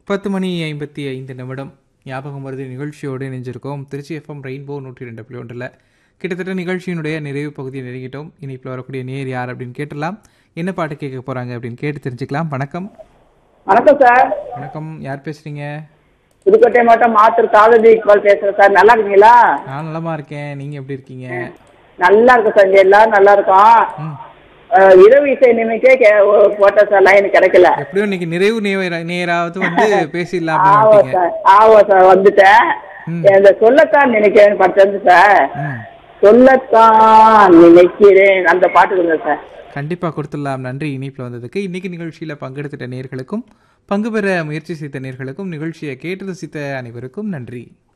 பத்து மணி ஐம்பத்தி ஐந்து நிமிடம் ஞாபகம் வருது நிகழ்ச்சியோடு இணைஞ்சிருக்கோம் திருச்சி எஃப்எம் ரெயின்போ நூற்றி ரெண்டு புள்ளி ஒன்றில் கிட்டத்தட்ட நிகழ்ச்சியினுடைய நிறைவு பகுதியை நெருங்கிட்டோம் இனிப்பில் வரக்கூடிய நேர் யார் அப்படின்னு கேட்டலாம் என்ன பாட்டு கேட்க போகிறாங்க அப்படின்னு கேட்டு தெரிஞ்சுக்கலாம் வணக்கம் வணக்கம் சார் வணக்கம் யார் பேசுகிறீங்க புதுக்கோட்டை மாவட்டம் மாத்தூர் காலேஜ் இக்பால் பேசுறேன் சார் நல்லா இருக்கீங்களா நான் நலமா இருக்கேன் நீங்கள் எப்படி இருக்கீங்க நல்லா இருக்கும் சார் இங்க எல்லாரும் நல்லா இருக்கோம் ம் அஹ், இரவு இசை நிமிக்கே கே- ஓ- போட்டேன் சார் லைன் கிடைக்கல எப்படியோ இன்னைக்கு நிறைவு நேர- நேராவது வந்து பேசிடலாம் அப்படின்னு ஆவோ வந்துட்டீங்க சார் ஆவோ சார் வந்துட்டேன் ம். இந்த சொல்லத்தான் நினைக்கிறேன் படுத்து சார் ம் சொல்லத்தான் நினைக்கிறேன் அந்த பாட்டு கொடுங்க சார் கண்டிப்பாக கொடுத்துடலாம் நன்றி இனிப்பில் வந்ததுக்கு இன்னைக்கு நிகழ்ச்சியில் பங்கெடுத்துட்ட நேர்களுக்கும் பங்கு பெற முயற்சி செய்த நேர்களுக்கும் நிகழ்ச்சியை கேட்டு ரசித்த அனைவருக்கும் நன்றி